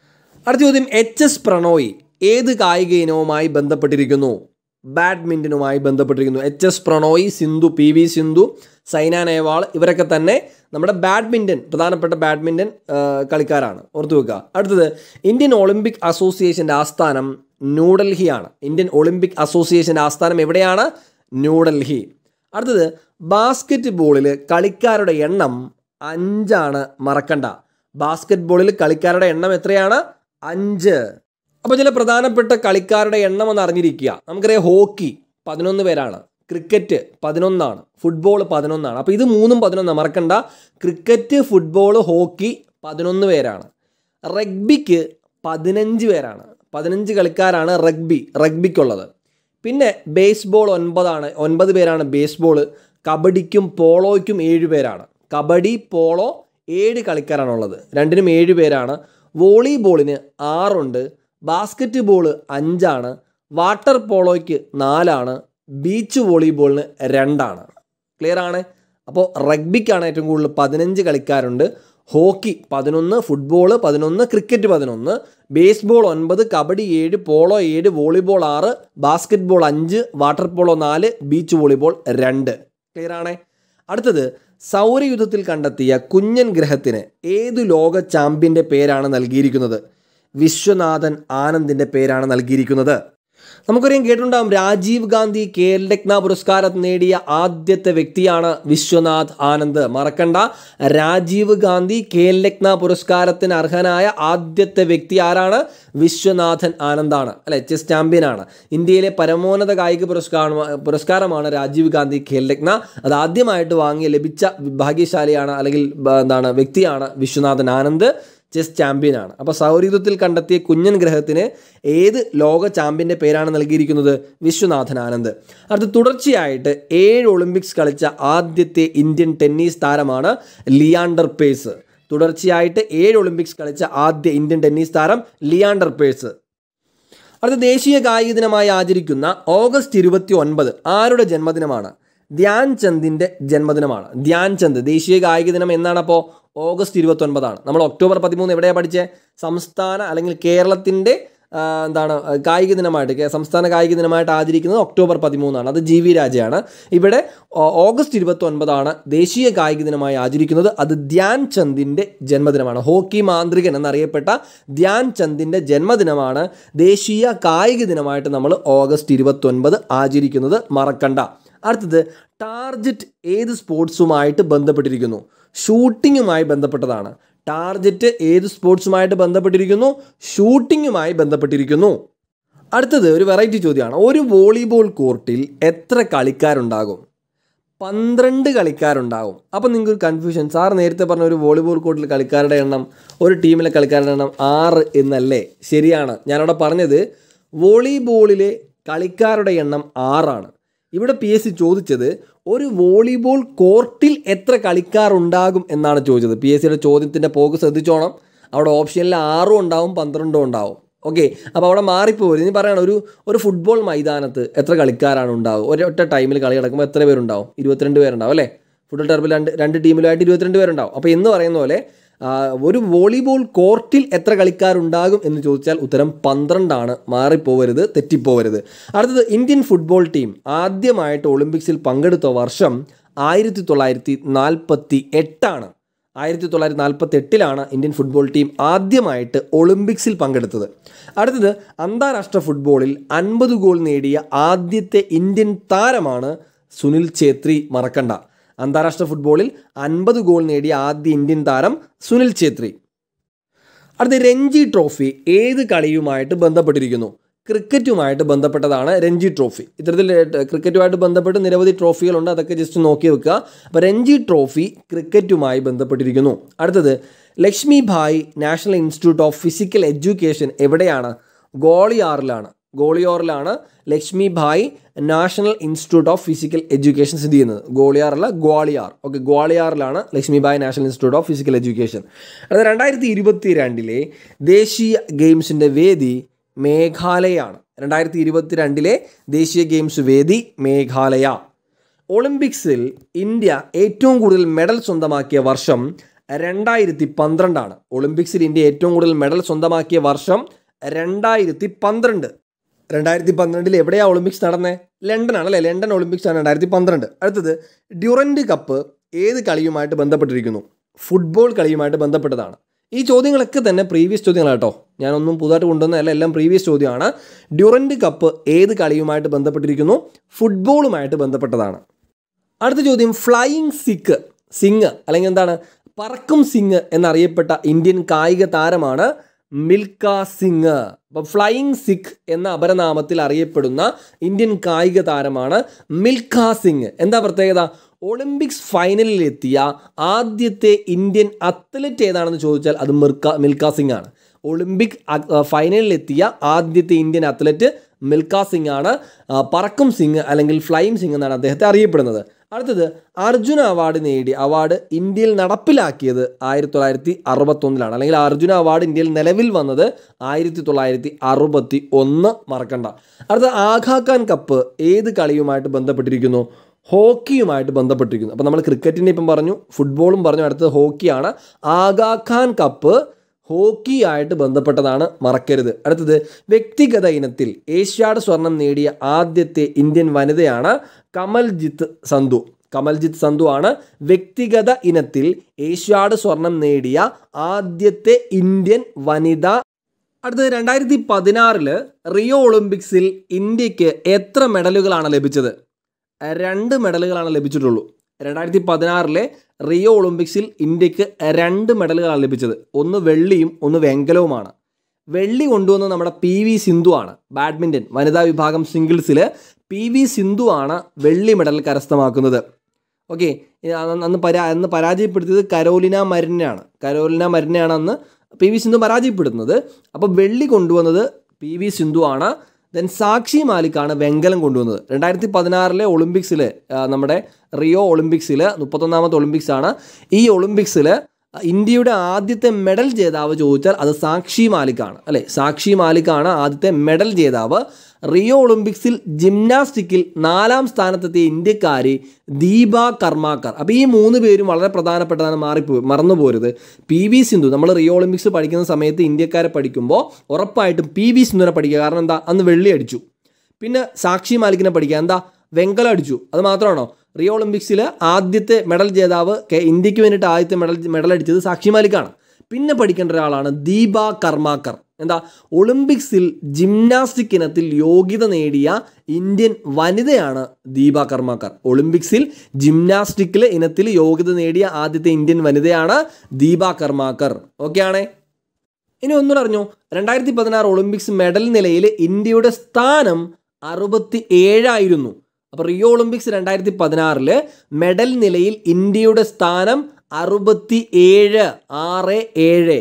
അടുത്ത ചോദ്യം എച്ച് എസ് പ്രണോയ് ഏത് കായിക ഇനവുമായി ബന്ധപ്പെട്ടിരിക്കുന്നു ബാഡ്മിൻ്റനുമായി ബന്ധപ്പെട്ടിരിക്കുന്നു H S Prannoy Sindhu P V Sindhu Saina Nehwal ഇവരൊക്കെ തന്നെ നമ്മുടെ ബാഡ്മിൻ്റൺ പ്രധാനപ്പെട്ട ബാഡ്മിൻ്റൺ ആ, കളിക്കാരാണ് ഓർത്തു വെക്കുക അടുത്തത് ഇന്ത്യൻ ഒളിമ്പിക് അസോസിയേഷൻ്റെ ആസ്ഥാനം ന്യൂഡൽഹിയാണ് ഇന്ത്യൻ ഒളിമ്പിക് അസോസിയേഷൻ്റെ ആസ്ഥാനം എവിടെയാണ് ന്യൂഡൽഹി അടുത്തത് ബാസ്കറ്റ് ബോളിൽ കളിക്കാരുടെ എണ്ണം അഞ്ചാണ് മറക്കണ്ട ബാസ്കറ്റ് ബോളിൽ കളിക്കാരുടെ എണ്ണം എത്രയാണ് അഞ്ച് അപ്പോൾ ചില പ്രധാനപ്പെട്ട കളിക്കാരുടെ എണ്ണം ഒന്ന് അറിഞ്ഞിരിക്കുക നമുക്കറിയാം ഹോക്കി പതിനൊന്ന് പേരാണ് ക്രിക്കറ്റ് പതിനൊന്നാണ് ഫുട്ബോൾ പതിനൊന്നാണ് അപ്പോൾ ഇത് മൂന്നും പതിനൊന്നാണ് മറക്കണ്ട ക്രിക്കറ്റ് ഫുട്ബോൾ ഹോക്കി പതിനൊന്ന് പേരാണ് റഗ്ബിക്ക് പതിനഞ്ച് പേരാണ് പതിനഞ്ച് കളിക്കാരാണ് റഗ്ബി റഗ്ബിക്കുള്ളത് പിന്നെ ബേസ്ബോൾ ഒൻപതാണ് ഒൻപത് പേരാണ് ബേസ്ബോൾ കബഡിക്കും പോളോയ്ക്കും ഏഴ് പേരാണ് കബഡി പോളോ ഏഴ് കളിക്കാരാണുള്ളത് രണ്ടിനും ഏഴ് പേരാണ് വോളിബോളിന് ആറുണ്ട് ബാസ്ക്കറ്റ് ബോൾ അഞ്ചാണ് വാട്ടർ പോളോയ്ക്ക് നാലാണ് ബീച്ച് വോളിബോളിന് രണ്ടാണ് ക്ലിയർ ആണ് അപ്പോൾ റഗ്ബിക്കാണ് ഏറ്റവും കൂടുതൽ പതിനഞ്ച് കളിക്കാരുണ്ട് ഹോക്കി പതിനൊന്ന് ഫുട്ബോൾ പതിനൊന്ന് ക്രിക്കറ്റ് പതിനൊന്ന് ബേസ്ബോൾ ഒൻപത് കബഡി ഏഴ് പോളോ ഏഴ് വോളിബോൾ ആറ് ബാസ്ക്കറ്റ് ബോൾ അഞ്ച് വാട്ടർ പോളോ നാല് ബീച്ച് വോളിബോൾ രണ്ട് ക്ലിയർ ആണേ അടുത്തത് സൗരയുധത്തിൽ കണ്ടെത്തിയ കുഞ്ഞൻ ഗ്രഹത്തിന് ഏതു ലോക ചാമ്പ്യൻ്റെ പേരാണ് നൽകിയിരിക്കുന്നത് വിശ്വനാഥൻ ആനന്ദിൻ്റെ പേരാണ് നൽകിയിരിക്കുന്നത് നമുക്കറിയാം കേട്ടിട്ടുണ്ടാകും രാജീവ് ഗാന്ധി ഖേൽരത്ന പുരസ്കാരം നേടിയ ആദ്യത്തെ വ്യക്തിയാണ് വിശ്വനാഥ് ആനന്ദ് മറക്കണ്ട രാജീവ് ഗാന്ധി ഖേൽരത്ന പുരസ്കാരത്തിന് അർഹനായ ആദ്യത്തെ വ്യക്തി ആരാണ് വിശ്വനാഥൻ ആനന്ദാണ് അല്ലെ ചെസ് ചാമ്പ്യനാണ് ഇന്ത്യയിലെ പരമോന്നത കായിക പുരസ്കാരം പുരസ്കാരമാണ് രാജീവ് ഗാന്ധി ഖേൽരത്ന അത് ആദ്യമായിട്ട് വാങ്ങിയ ലഭിച്ച ഭാഗ്യശാലിയാണ് അല്ലെങ്കിൽ ബ- എന്താണ് വ്യക്തിയാണ് വിശ്വനാഥൻ ആനന്ദ് ചെസ് ചാമ്പ്യനാണ് അപ്പോൾ സൗരയുധത്തിൽ കണ്ടെത്തിയ കുഞ്ഞൻ ഗ്രഹത്തിന് ഏത് ലോക ചാമ്പ്യൻ്റെ പേരാണ് നൽകിയിരിക്കുന്നത് വിശ്വനാഥൻ ആനന്ദ് അടുത്ത് തുടർച്ചയായിട്ട് ഏഴ് ഒളിമ്പിക്സ് കളിച്ച ആദ്യത്തെ ഇന്ത്യൻ ടെന്നീസ് താരമാണ് ലിയാണ്ടർ പേസ് തുടർച്ചയായിട്ട് ഏഴ് ഒളിമ്പിക്സ് കളിച്ച ആദ്യ ഇന്ത്യൻ ടെന്നീസ് താരം ലിയാണ്ടർ പേഴ്സ് അടുത്ത ദേശീയ കായിക ദിനമായി ആചരിക്കുന്ന ഓഗസ്റ്റ് ഇരുപത്തി ഒൻപത് ആരുടെ ജന്മദിനമാണ് ധ്യാൻ ചന്ദിൻ്റെ ജന്മദിനമാണ് ധ്യാൻ ചന്ദ് ദേശീയ കായിക ദിനം എന്നാണ് അപ്പോൾ ഓഗസ്റ്റ് ഇരുപത്തി ഒൻപതാണ് നമ്മൾ ഒക്ടോബർ പതിമൂന്ന് എവിടെയാണ് പഠിച്ചത് സംസ്ഥാന അല്ലെങ്കിൽ കേരളത്തിൻ്റെ ആ, എന്താണ് ആ, കായിക ദിനമായിട്ട് കേ- സംസ്ഥാന കായിക ദിനമായിട്ട് ആചരിക്കുന്നത് ഒക്ടോബർ പതിമൂന്നാണ് അത് ജി വി രാജയാണ് ഇവിടെ ഓ- ഓഗസ്റ്റ് ഇരുപത്തി ഒൻപതാണ് ദേശീയ കായിക ദിനമായി ആചരിക്കുന്നത് അത് ധ്യാൻ ചന്ദിൻ്റെ ജന്മദിനമാണ് ഹോക്കി മാന്ത്രികൻ എന്നറിയപ്പെട്ട ധ്യാൻ ചന്ദിൻ്റെ ജന്മദിനമാണ് ദേശീയ കായിക ദിനമായിട്ട് നമ്മൾ ഓഗസ്റ്റ് ഇരുപത്തി ഒൻപത് ആചരിക്കുന്നത് മറക്കണ്ട അടുത്തത് ടാർജറ്റ് ഏത് സ്പോർട്സുമായിട്ട് ബന്ധപ്പെട്ടിരിക്കുന്നു ഷൂട്ടിങ്ങുമായി ബന്ധപ്പെട്ടതാണ് ടാർജറ്റ് ഏത് സ്പോർട്സുമായിട്ട് ബന്ധപ്പെട്ടിരിക്കുന്നു ഷൂട്ടിങ്ങുമായി ബന്ധപ്പെട്ടിരിക്കുന്നു അടുത്തത് ഒരു വെറൈറ്റി ചോദ്യമാണ് ഒരു വോളിബോൾ കോർട്ടിൽ എത്ര കളിക്കാരുണ്ടാകും പന്ത്രണ്ട് കളിക്കാരുണ്ടാകും അപ്പം നിങ്ങൾക്ക് കൺഫ്യൂഷൻ സാർ നേരത്തെ പറഞ്ഞ ഒരു വോളിബോൾ കോർട്ടിൽ കളിക്കാരുടെ എണ്ണം ഒരു ടീമിലെ കളിക്കാരുടെ എണ്ണം ആറ് എന്നല്ലേ ശരിയാണ് ഞാനവിടെ പറഞ്ഞത് വോളിബോളിലെ കളിക്കാരുടെ എണ്ണം ആറാണ് ഇവിടെ പി എസ് സി ചോദിച്ചത് ഒരു വോളിബോൾ കോർട്ടിൽ എത്ര കളിക്കാരുണ്ടാകും എന്നാണ് ചോദിച്ചത് പി എസ് സിയുടെ ചോദ്യത്തിൻ്റെ പോക്ക് ശ്രദ്ധിച്ചോണം അവിടെ ഓപ്ഷനിൽ ആറും ഉണ്ടാവും പന്ത്രണ്ടും ഉണ്ടാവും ഓക്കെ അപ്പോൾ അവിടെ മാറിപ്പോരും ഇനി പറയണം ഒരു ഒരു ഫുട്ബോൾ മൈതാനത്ത് എത്ര കളിക്കാരാണ് ഉണ്ടാവും ഒരൊറ്റ ടൈമിൽ കളി നടക്കുമ്പോൾ എത്ര പേരുണ്ടാവും ഇരുപത്തിരണ്ട് പേരുണ്ടാവും അല്ലേ ഫുട്ബോൾ ടർബിൽ രണ്ട് രണ്ട് ടീമിലായിട്ട് ഇരുപത്തിരണ്ട് പേരുണ്ടാവും അപ്പോൾ എന്ന് പറയുന്ന പോലെ ആ, ഒരു വോളിബോൾ കോർട്ടിൽ എത്ര കളിക്കാരുണ്ടാകും എന്ന് ചോദിച്ചാൽ ഉത്തരം പന്ത്രണ്ടാണ് മാറിപ്പോവരുത് തെറ്റിപ്പോവരുത് അടുത്തത് ഇന്ത്യൻ ഫുട്ബോൾ ടീം ആദ്യമായിട്ട് ഒളിമ്പിക്സിൽ പങ്കെടുത്ത വർഷം ആയിരത്തി തൊള്ളായിരത്തി നാൽപ്പത്തി എട്ടാണ് ആയിരത്തി തൊള്ളായിരത്തി നാൽപ്പത്തി എട്ടിലാണ് ഇന്ത്യൻ ഫുട്ബോൾ ടീം ആദ്യമായിട്ട് ഒളിമ്പിക്സിൽ പങ്കെടുത്തത് അടുത്തത് അന്താരാഷ്ട്ര ഫുട്ബോളിൽ അൻപത് ഗോൾ നേടിയ ആദ്യത്തെ ഇന്ത്യൻ താരമാണ് സുനിൽ ഛേത്രി മറക്കണ്ട അന്താരാഷ്ട്ര ഫുട്ബോളിൽ അൻപത് ഗോൾ നേടിയ ആദ്യ ഇന്ത്യൻ താരം സുനിൽ ഛേത്രി അടുത്ത രഞ്ജി ട്രോഫി ഏത് കളിയുമായിട്ട് ബന്ധപ്പെട്ടിരിക്കുന്നു ക്രിക്കറ്റുമായിട്ട് ബന്ധപ്പെട്ടതാണ് രഞ്ജി ട്രോഫി ഇത്തരത്തിൽ ഏഹ്, ക്രിക്കറ്റുമായിട്ട് ബന്ധപ്പെട്ട് നിരവധി ട്രോഫികളുണ്ട് അതൊക്കെ ജസ്റ്റ് നോക്കി വെക്കുക അപ്പോൾ രഞ്ജി ട്രോഫി ക്രിക്കറ്റുമായി ബന്ധപ്പെട്ടിരിക്കുന്നു അടുത്തത് Lakshmi Bai national institute of physical education എവിടെയാണ് ഗോളിയാറിലാണ് ഗോളിയോറിലാണ് Lakshmi Bai national institute of physical education സ്ഥിതി ചെയ്യുന്നത് ഗോളിയാറല്ല ഗ്വാളിയാർ ഓക്കെ ഗ്വാളിയാറിലാണ് Lakshmi Bai national institute of physical education അത് രണ്ടായിരത്തി ഇരുപത്തി രണ്ടിലെ ദേശീയ ഗെയിംസിൻ്റെ വേദി മേഘാലയാണ് രണ്ടായിരത്തി ഇരുപത്തി രണ്ടിലെ ദേശീയ ഗെയിംസ് വേദി മേഘാലയ ഒളിമ്പിക്സിൽ ഇന്ത്യ ഏറ്റവും കൂടുതൽ മെഡൽ സ്വന്തമാക്കിയ വർഷം രണ്ടായിരത്തി പന്ത്രണ്ടാണ് ഒളിമ്പിക്സിൽ ഇന്ത്യ ഏറ്റവും കൂടുതൽ മെഡൽ സ്വന്തമാക്കിയ വർഷം രണ്ടായിരത്തി പന്ത്രണ്ട് രണ്ടായിരത്തി പന്ത്രണ്ടിൽ എവിടെയാണ് ഒളിമ്പിക്സ് നടന്നത് ലണ്ടനാണ് അല്ലേ ലണ്ടൻ ഒളിമ്പിക്സ് ആണ് രണ്ടായിരത്തി പന്ത്രണ്ട് അടുത്തത് ഡ്യൂറൻഡ് കപ്പ് ഏത് കളിയുമായിട്ട് ബന്ധപ്പെട്ടിരിക്കുന്നു ഫുട്ബോൾ കളിയുമായിട്ട് ബന്ധപ്പെട്ടതാണ് ഈ ചോദ്യങ്ങളൊക്കെ തന്നെ പ്രീവിയസ് ചോദ്യങ്ങളാണ് കേട്ടോ ഞാനൊന്നും പുതുതായിട്ട് കൊണ്ടുവന്നതല്ല എല്ലാം പ്രീവിയസ് ചോദ്യമാണ് ഡ്യൂറൻഡ് കപ്പ് ഏത് കളിയുമായിട്ട് ബന്ധപ്പെട്ടിരിക്കുന്നു ഫുട്ബോളുമായിട്ട് ബന്ധപ്പെട്ടതാണ് അടുത്ത ചോദ്യം ഫ്ലൈയിങ് സിക്ക് സിംഗ് അല്ലെങ്കിൽ എന്താണ് പറക്കും സിംഗ് എന്നറിയപ്പെട്ട ഇന്ത്യൻ കായിക താരമാണ് മിൽക്ക സിംഗ് അപ്പോൾ ഫ്ലൈയിങ് സിഖ് എന്ന അപരനാമത്തിൽ അറിയപ്പെടുന്ന ഇന്ത്യൻ കായിക താരമാണ് മിൽഖ സിംഗ് എന്താ പ്രത്യേകത ഒളിമ്പിക്സ് ഫൈനലിൽ എത്തിയ ആദ്യത്തെ ഇന്ത്യൻ അത്ലറ്റ് ഏതാണെന്ന് ചോദിച്ചാൽ അത് മിർക്ക മിൽഖ സിംഗ് ആണ് ഒളിമ്പിക് ഫൈനലിൽ എത്തിയ ആദ്യത്തെ ഇന്ത്യൻ അത്ലറ്റ് മിൽഖ സിംഗ് ആണ് ആ, പറക്കും സിംഗ് അല്ലെങ്കിൽ ഫ്ലൈയിങ് സിംഗ് എന്നാണ് അദ്ദേഹത്തെ അറിയപ്പെടുന്നത് അടുത്തത് അർജുന അവാർഡ് നേടി അവാർഡ് ഇന്ത്യയിൽ നടപ്പിലാക്കിയത് ആയിരത്തി തൊള്ളായിരത്തി അറുപത്തൊന്നിലാണ് അല്ലെങ്കിൽ അർജുന അവാർഡ് ഇന്ത്യയിൽ നിലവിൽ വന്നത് ആയിരത്തി തൊള്ളായിരത്തി അറുപത്തി ഒന്ന് മറക്കണ്ട അടുത്ത ആഘാ ഖാൻ കപ്പ് ഏത് കളിയുമായിട്ട് ബന്ധപ്പെട്ടിരിക്കുന്നു ഹോക്കിയുമായിട്ട് ബന്ധപ്പെട്ടിരിക്കുന്നു അപ്പോൾ നമ്മൾ ക്രിക്കറ്റിനെ ഇപ്പം പറഞ്ഞു ഫുട്ബോളും പറഞ്ഞു അടുത്തത് ഹോക്കിയാണ് ആഗാ ഖാൻ കപ്പ് ഹോക്കിയായിട്ട് ബന്ധപ്പെട്ടതാണ് മറക്കരുത് അടുത്തത് വ്യക്തിഗത ഇനത്തിൽ ഏഷ്യാഡ് സ്വർണം നേടിയ ആദ്യത്തെ ഇന്ത്യൻ വനിതയാണ് കമൽജിത്ത് സന്ധു കമൽജിത്ത് സന്ധു ആണ് വ്യക്തിഗത ഇനത്തിൽ ഏഷ്യാഡ് സ്വർണം നേടിയ ആദ്യത്തെ ഇന്ത്യൻ വനിത അടുത്തത് രണ്ടായിരത്തി പതിനാറില് റിയോ ഒളിമ്പിക്സിൽ ഇന്ത്യക്ക് എത്ര മെഡലുകളാണ് ലഭിച്ചത് രണ്ട് മെഡലുകളാണ് ലഭിച്ചിട്ടുള്ളൂ രണ്ടായിരത്തി പതിനാറിലെ റിയോ ഒളിമ്പിക്സിൽ ഇന്ത്യക്ക് രണ്ട് മെഡലുകളാണ് ലഭിച്ചത് ഒന്ന് വെള്ളിയും ഒന്ന് വെങ്കലവുമാണ് വെള്ളി കൊണ്ടുവന്നത് നമ്മുടെ പി വി സിന്ധു ആണ് ബാഡ്മിൻ്റൺ വനിതാ വിഭാഗം സിംഗിൾസിൽ പി വി സിന്ധു ആണ് വെള്ളി മെഡൽ കരസ്ഥമാക്കുന്നത് ഓക്കെ അന്ന് പരാ അന്ന് പരാജയപ്പെടുത്തിയത് കരോലിന മരിനെയാണ് കരോലിന മരിനെയാണ് അന്ന് പി വി സിന്ധു പരാജയപ്പെടുത്തുന്നത് അപ്പോൾ വെള്ളി കൊണ്ടുവന്നത് പി വി സിന്ധു ആണ് ദെൻ സാക്ഷി മാലിക്കാണ് വെങ്കലം കൊണ്ടുവന്നത് രണ്ടായിരത്തി പതിനാറിലെ ഒളിമ്പിക്സിൽ നമ്മുടെ റിയോ ഒളിമ്പിക്സിൽ മുപ്പത്തൊന്നാമത്തെ ഒളിമ്പിക്സ് ആണ് ഈ ഒളിമ്പിക്സിൽ ഇന്ത്യയുടെ ആദ്യത്തെ മെഡൽ ജേതാവ് ചോദിച്ചാൽ അത് സാക്ഷി മാലിക്കാണ് അല്ലെ സാക്ഷി മാലിക്കാണ് ആദ്യത്തെ മെഡൽ ജേതാവ് റിയോ ഒളിമ്പിക്സിൽ ജിംനാസ്റ്റിക്കിൽ നാലാം സ്ഥാനത്തെത്തിയ ഇന്ത്യക്കാരി ദീപ കർമാക്കർ അപ്പോൾ ഈ മൂന്ന് പേരും വളരെ പ്രധാനപ്പെട്ടതാണ് മാറിപ്പോ മറന്നു പോരുത് പി വി സിന്ധു നമ്മൾ റിയോ ഒളിമ്പിക്സ് പഠിക്കുന്ന സമയത്ത് ഇന്ത്യക്കാരെ പഠിക്കുമ്പോൾ ഉറപ്പായിട്ടും പി വി സിന്ധുവിനെ പഠിക്കുക കാരണം എന്താ അന്ന് വെള്ളി അടിച്ചു പിന്നെ സാക്ഷി മാലിക്കിനെ പഠിക്കുക എന്താ വെങ്കലം അടിച്ചു അത് മാത്രമാണോ റിയോ ഒളിമ്പിക്സിൽ ആദ്യത്തെ മെഡൽ ജേതാവ് കെ- ഇന്ത്യക്ക് വേണ്ടിയിട്ട് ആദ്യത്തെ മെഡൽ മെഡൽ അടിച്ചത് സാക്ഷി മാലിക്കാണ് പിന്നെ പഠിക്കേണ്ട ഒരാളാണ് ദീപ കർമാക്കർ എന്താ ഒളിമ്പിക്സിൽ ജിംനാസ്റ്റിക് ഇനത്തിൽ യോഗ്യത നേടിയ ഇന്ത്യൻ വനിതയാണ് ദീപ കർമാക്കർ ഒളിമ്പിക്സിൽ ജിംനാസ്റ്റിക്കിൽ ഇനത്തിൽ യോഗ്യത നേടിയ ആദ്യത്തെ ഇന്ത്യൻ വനിതയാണ് ദീപ കർമാക്കർ ഓക്കെ ആണേ ഇനി ഒന്നുകൂടെ അറിഞ്ഞോ രണ്ടായിരത്തി പതിനാറ് ഒളിമ്പിക്സ് മെഡൽ നിലയിൽ ഇന്ത്യയുടെ സ്ഥാനം അറുപത്തി ഏഴായിരുന്നു അപ്പോൾ റിയോ ഒളിമ്പിക്സ് രണ്ടായിരത്തി പതിനാറില് മെഡൽ നിലയിൽ ഇന്ത്യയുടെ സ്ഥാനം അറുപത്തി ഏഴ് ആറ് ഏഴ്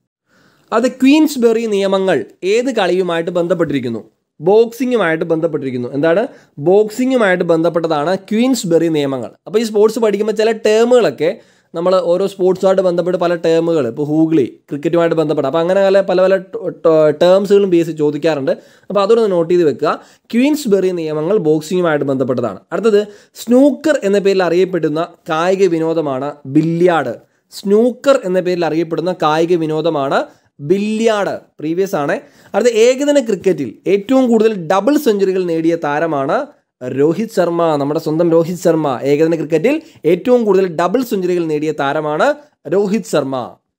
അത് ക്വീൻസ്ബെറി നിയമങ്ങൾ ഏത് കളിയുമായിട്ട് ബന്ധപ്പെട്ടിരിക്കുന്നു ബോക്സിങ്ങുമായിട്ട് ബന്ധപ്പെട്ടിരിക്കുന്നു എന്താണ് ബോക്സിങ്ങുമായിട്ട് ബന്ധപ്പെട്ടതാണ് ക്വീൻസ്ബെറി നിയമങ്ങൾ അപ്പോൾ ഈ സ്പോർട്സ് പഠിക്കുമ്പോൾ ചില ടേമുകളൊക്കെ നമ്മൾ ഓരോ സ്പോർട്സുമായിട്ട് ബന്ധപ്പെട്ട് പല ടേമുകൾ ഇപ്പോൾ ഹൂഗ്ലി ക്രിക്കറ്റുമായിട്ട് ബന്ധപ്പെട്ട് അപ്പോൾ അങ്ങനെ പല പല പല ടേംസുകളും ബേസ് ചോദിക്കാറുണ്ട് അപ്പോൾ അതൊന്ന് നോട്ട് ചെയ്ത് വെക്കുക ക്വീൻസ്ബെറി നിയമങ്ങൾ ബോക്സിങ്ങുമായിട്ട് ബന്ധപ്പെട്ടതാണ് അടുത്തത് സ്നൂക്കർ എന്ന പേരിൽ അറിയപ്പെടുന്ന കായിക വിനോദമാണ് ബില്യാർഡ് സ്നൂക്കർ എന്ന പേരിൽ അറിയപ്പെടുന്ന കായിക വിനോദമാണ് ബില്യാർഡ് പ്രീവിയസ് ആണ് അടുത്ത ഏകദിന ക്രിക്കറ്റിൽ ഏറ്റവും കൂടുതൽ ഡബിൾ സെഞ്ചുറികൾ നേടിയ താരമാണ് രോഹിത് ശർമ്മ നമ്മുടെ സ്വന്തം രോഹിത് ശർമ്മ ഏകദിന ക്രിക്കറ്റിൽ ഏറ്റവും കൂടുതൽ ഡബിൾ സെഞ്ചുറികൾ നേടിയ താരമാണ് രോഹിത് ശർമ്മ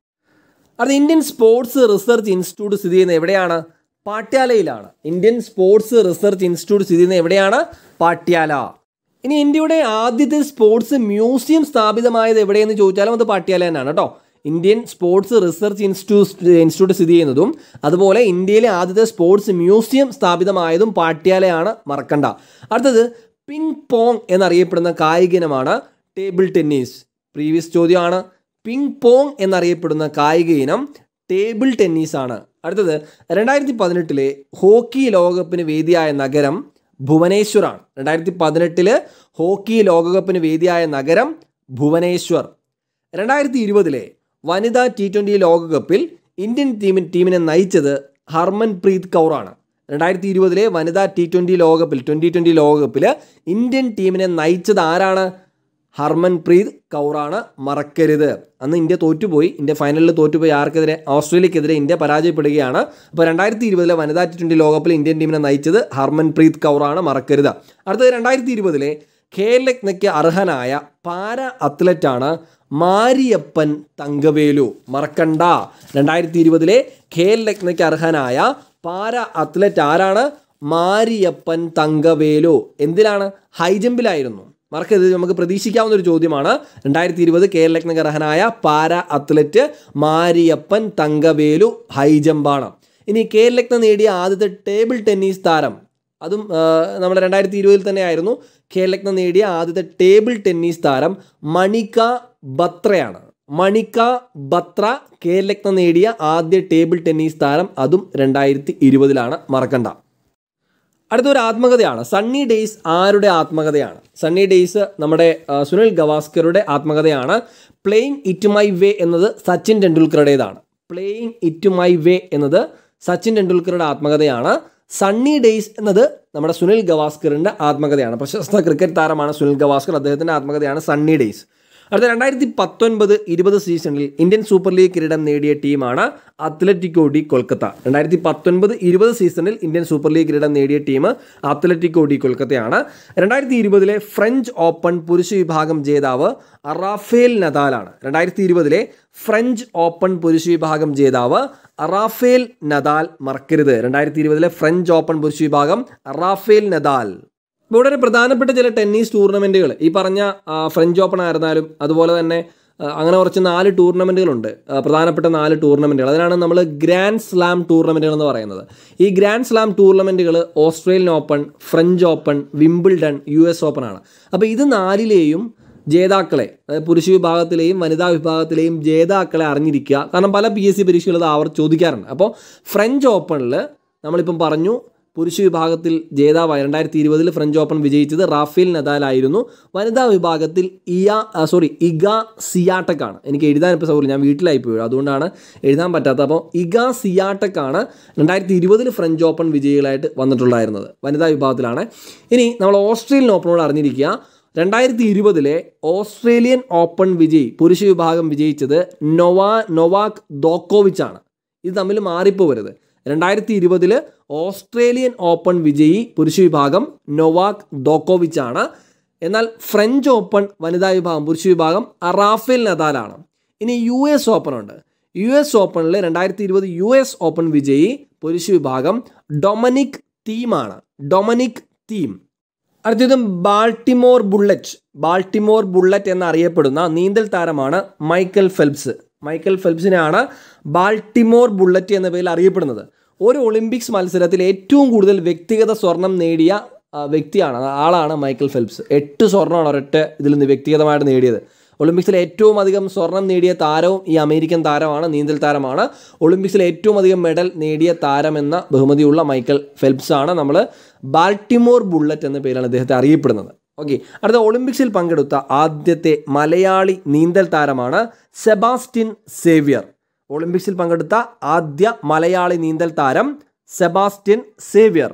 അത് ഇന്ത്യൻ സ്പോർട്സ് റിസർച്ച് ഇൻസ്റ്റിറ്റ്യൂട്ട് സ്ഥിതി ചെയ്യുന്നത് എവിടെയാണ് പാട്യാലയിലാണ് ഇന്ത്യൻ സ്പോർട്സ് റിസർച്ച് ഇൻസ്റ്റിറ്റ്യൂട്ട് സ്ഥിതി ചെയ്യുന്നത് എവിടെയാണ് പാട്യാല ഇനി ഇന്ത്യയുടെ ആദ്യത്തെ സ്പോർട്സ് മ്യൂസിയം സ്ഥാപിതമായത് എവിടെയെന്ന് ചോദിച്ചാലും അത് പാട്യാല തന്നെയാണ് കേട്ടോ Indian sports research institute institute സ്ഥിതി ചെയ്യുന്നതും അതുപോലെ ഇന്ത്യയിലെ ആദ്യത്തെ സ്പോർട്സ് മ്യൂസിയം സ്ഥാപിതമായതും പാട്യാലയാണ് മറക്കണ്ട അടുത്തത് പിങ് പോങ് എന്നറിയപ്പെടുന്ന കായിക ഇനമാണ് ടേബിൾ ടെന്നീസ് പ്രീവിയസ് ചോദ്യമാണ് പിങ് പോങ് എന്നറിയപ്പെടുന്ന കായിക ഇനം ടേബിൾ ടെന്നീസ് ആണ് അടുത്തത് രണ്ടായിരത്തി പതിനെട്ടിലെ ഹോക്കി ലോകകപ്പിന് വേദിയായ നഗരം ഭുവനേശ്വറാണ് രണ്ടായിരത്തി പതിനെട്ടില് ഹോക്കി ലോകകപ്പിന് വേദിയായ നഗരം ഭുവനേശ്വർ രണ്ടായിരത്തി ഇരുപതിലെ വനിതാ ടി ട്വൻ്റി ലോകകപ്പിൽ ഇന്ത്യൻ ടീമിൻ ടീമിനെ നയിച്ചത് ഹർമൻപ്രീത് കൗറാണ് രണ്ടായിരത്തി ഇരുപതിലെ വനിതാ ടി ട്വൻ്റി ലോകകപ്പിൽ ട്വൻ്റി ട്വൻ്റി ലോകകപ്പിൽ ഇന്ത്യൻ ടീമിനെ നയിച്ചത് ആരാണ് ഹർമൻപ്രീത് കൗറാണ് മറക്കരുത് അന്ന് ഇന്ത്യ തോറ്റുപോയി ഇന്ത്യ ഫൈനലിൽ തോറ്റുപോയി ആർക്കെതിരെ ഓസ്ട്രേലിയക്കെതിരെ ഇന്ത്യ പരാജയപ്പെടുകയാണ് അപ്പോൾ രണ്ടായിരത്തി ഇരുപതിലെ വനിതാ ടി ട്വൻ്റി ലോകകപ്പിൽ ഇന്ത്യൻ ടീമിനെ നയിച്ചത് ഹർമൻപ്രീത് കൗറാണ് മറക്കരുത് അടുത്തത് രണ്ടായിരത്തി ഇരുപതിലെ ഖേൽരത്നയ്ക്ക് അർഹനായ പാര അത്ലറ്റാണ് മാരിയപ്പൻ തങ്കവേലു മറക്കണ്ട രണ്ടായിരത്തി ഇരുപതിലെ ഖേൽ രത്നയ്ക്ക് അർഹനായ പാര അത്ലറ്റ് ആരാണ് മാരിയപ്പൻ തങ്കവേലു എന്തിലാണ് ഹൈ ജമ്പിലായിരുന്നു മറക്കരുത് നമുക്ക് പ്രതീക്ഷിക്കാവുന്ന ഒരു ചോദ്യമാണ് രണ്ടായിരത്തി ഇരുപത് കേരളത്തിന് അർഹനായ para athlete Mariyappan Thangavelu high ജമ്പാണ് ഇനി കേരളത്തിന് നേടിയ ആദ്യത്തെ ടേബിൾ ടെന്നീസ് താരം അതും ആ, നമ്മുടെ രണ്ടായിരത്തി ഇരുപതിൽ തന്നെ ആയിരുന്നു കേരളത്തിന് നേടിയ ആദ്യത്തെ ടേബിൾ ടെന്നീസ് താരം മണിക ബത്രയാണ് മണിക ബത്ര കേരളത്തിന് നേടിയ ആദ്യ ടേബിൾ ടെന്നീസ് താരം അതും രണ്ടായിരത്തി ഇരുപതിലാണ് മറക്കണ്ട അടുത്തൊരു ആത്മകഥയാണ് സണ്ണി ഡേയ്സ് ആരുടെ ആത്മകഥയാണ് സണ്ണി ഡേയ്സ് നമ്മുടെ ആ, സുനിൽ ഗവാസ്കറുടെ ആത്മകഥയാണ് പ്ലേയിങ് ഇറ്റ് മൈ വേ എന്നത് സച്ചിൻ ടെണ്ടുൽക്കറുടേതാണ് പ്ലേയിങ് ഇറ്റ് മൈ വേ എന്നത് സച്ചിൻ ടെണ്ടുൽക്കറുടെ ആത്മകഥയാണ് സണ്ണി ഡേയ്സ് എന്നത് നമ്മുടെ സുനിൽ ഗവാസ്കറിൻ്റെ ആത്മകഥയാണ് പ്രശസ്ത ക്രിക്കറ്റ് താരമാണ് സുനിൽ ഗവാസ്കർ അദ്ദേഹത്തിൻ്റെ ആത്മകഥയാണ് സണ്ണി ഡേയ്സ് അടുത്ത രണ്ടായിരത്തി പത്തൊൻപത് ഇരുപത് സീസണിൽ ഇന്ത്യൻ സൂപ്പർ ലീഗ് കിരീടം നേടിയ ടീമാണ് അത്ലറ്റിക്കോ ഡി കൊൽക്കത്ത രണ്ടായിരത്തി പത്തൊൻപത് ഇരുപത് സീസണിൽ ഇന്ത്യൻ സൂപ്പർ ലീഗ് കിരീടം നേടിയ ടീം അത്ലറ്റിക്കോ ഡി കൊൽക്കത്തയാണ് രണ്ടായിരത്തി ഇരുപതിലെ ഫ്രഞ്ച് ഓപ്പൺ പുരുഷ വിഭാഗം ജേതാവ് റാഫേൽ നദാലാണ് രണ്ടായിരത്തി ഇരുപതിലെ ഫ്രഞ്ച് ഓപ്പൺ പുരുഷ വിഭാഗം ജേതാവ് റാഫേൽ നദാൽ മറക്കരുത് രണ്ടായിരത്തി ഇരുപതിലെ ഫ്രഞ്ച് ഓപ്പൺ പുരുഷ വിഭാഗം റാഫേൽ നദാൽ ഇപ്പോൾ വളരെ പ്രധാനപ്പെട്ട ചില ടെന്നീസ് ടൂർണമെൻറ്റുകൾ ഈ പറഞ്ഞ ആ, ഫ്രഞ്ച് ഓപ്പൺ ആയിരുന്നാലും അതുപോലെ തന്നെ ആ, അങ്ങനെ കുറച്ച് നാല് ടൂർണമെൻറ്റുകളുണ്ട് ആ, പ്രധാനപ്പെട്ട നാല് ടൂർണമെൻറ്റുകൾ അതിനാണ് നമ്മൾ ഗ്രാൻഡ് സ്ലാം ടൂർണമെൻറ്റുകൾ എന്ന് പറയുന്നത് ഈ ഗ്രാൻഡ് സ്ലാം ടൂർണമെൻറ്റുകൾ Australian open French open Wimbledon U S open ആണ് അപ്പോൾ ഇത് നാലിലെയും ജേതാക്കളെ അതായത് പുരുഷ വിഭാഗത്തിലെയും വനിതാ വിഭാഗത്തിലെയും ജേതാക്കളെ അറിഞ്ഞിരിക്കുക കാരണം പല പി എസ് സി പരീക്ഷകൾ ഇത് അവർ ചോദിക്കാറുണ്ട് അപ്പോൾ ഫ്രഞ്ച് ഓപ്പണിൽ നമ്മളിപ്പം പറഞ്ഞു പുരുഷ വിഭാഗത്തിൽ ജേതാവായ രണ്ടായിരത്തി ഇരുപതിൽ ഫ്രഞ്ച് ഓപ്പൺ വിജയിച്ചത് റാഫേൽ നദാലായിരുന്നു വനിതാ വിഭാഗത്തിൽ ഇയ സോറി ഇഗ സിയാട്ടക്കാണ് എനിക്ക് എഴുതാൻ ഇപ്പോൾ സൗകര്യം ഞാൻ വീട്ടിലായി പോയി അതുകൊണ്ടാണ് എഴുതാൻ പറ്റാത്തത് അപ്പോൾ ഇഗ സിയാട്ടക്കാണ് രണ്ടായിരത്തി ഇരുപതിൽ ഫ്രഞ്ച് ഓപ്പൺ വിജയികളായിട്ട് വന്നിട്ടുണ്ടായിരുന്നത് വനിതാ വിഭാഗത്തിലാണ് ഇനി നമ്മൾ ഓസ്ട്രേലിയൻ ഓപ്പണോട് അറിഞ്ഞിരിക്കുക രണ്ടായിരത്തി ഇരുപതിലെ ഓസ്ട്രേലിയൻ ഓപ്പൺ വിജയ് പുരുഷ വിഭാഗം വിജയിച്ചത് നൊവാ നൊവാക് ദോക്കോവിച്ചാണ് ഇത് തമ്മിൽ മാറിപ്പോവരുത് രണ്ടായിരത്തി ഇരുപതില് ഓസ്ട്രേലിയൻ ഓപ്പൺ വിജയി പുരുഷ വിഭാഗം നൊവാക് ദോക്കോവിച്ച് ആണ് എന്നാൽ ഫ്രഞ്ച് ഓപ്പൺ വനിതാ വിഭാഗം പുരുഷ വിഭാഗം റാഫേൽ നദാലാണ് ഇനി യു എസ് ഓപ്പൺ ഉണ്ട് യു എസ് ഓപ്പണിൽ രണ്ടായിരത്തി ഇരുപത് യു എസ് ഓപ്പൺ വിജയി പുരുഷ വിഭാഗം ഡൊമനിക് തീമാണ് ഡൊമനിക് തീം അടുത്തത് ബാൾട്ടിമോർ ബുള്ളറ്റ് ബാൾട്ടിമോർ ബുള്ളറ്റ് എന്നറിയപ്പെടുന്ന നീന്തൽ താരമാണ് മൈക്കൽ ഫെൽപ്സ് മൈക്കൽ ഫെൽപ്സിനെയാണ് ബാൾട്ടിമോർ ബുള്ളറ്റ് എന്ന പേരിൽ അറിയപ്പെടുന്നത് ഒരു ഒളിമ്പിക്സ് മത്സരത്തിൽ ഏറ്റവും കൂടുതൽ വ്യക്തിഗത സ്വർണം നേടിയ ആ, വ്യക്തിയാണ് അത് ആളാണ് മൈക്കൽ ഫെൽപ്സ് എട്ട് സ്വർണ്ണമാണ് ഒരൊറ്റ ഇതിൽ നിന്ന് വ്യക്തിഗതമായിട്ട് നേടിയത് ഒളിമ്പിക്സിൽ ഏറ്റവും അധികം സ്വർണം നേടിയ താരവും ഈ അമേരിക്കൻ താരമാണ് നീന്തൽ താരമാണ് ഒളിമ്പിക്സിൽ ഏറ്റവും അധികം മെഡൽ നേടിയ താരമെന്ന ബഹുമതിയുള്ള മൈക്കൽ ഫെൽപ്സ് ആണ് നമ്മൾ ബാൾട്ടിമോർ ബുള്ളറ്റ് എന്ന പേരാണ് അദ്ദേഹത്തെ അറിയപ്പെടുന്നത് ഓക്കെ അടുത്ത ഒളിമ്പിക്സിൽ പങ്കെടുത്ത ആദ്യത്തെ മലയാളി നീന്തൽ താരമാണ് സെബാസ്റ്റിൻ സേവ്യർ ഒളിമ്പിക്സിൽ പങ്കെടുത്ത ആദ്യ മലയാളി നീന്തൽ താരം സെബാസ്റ്റിൻ സേവ്യർ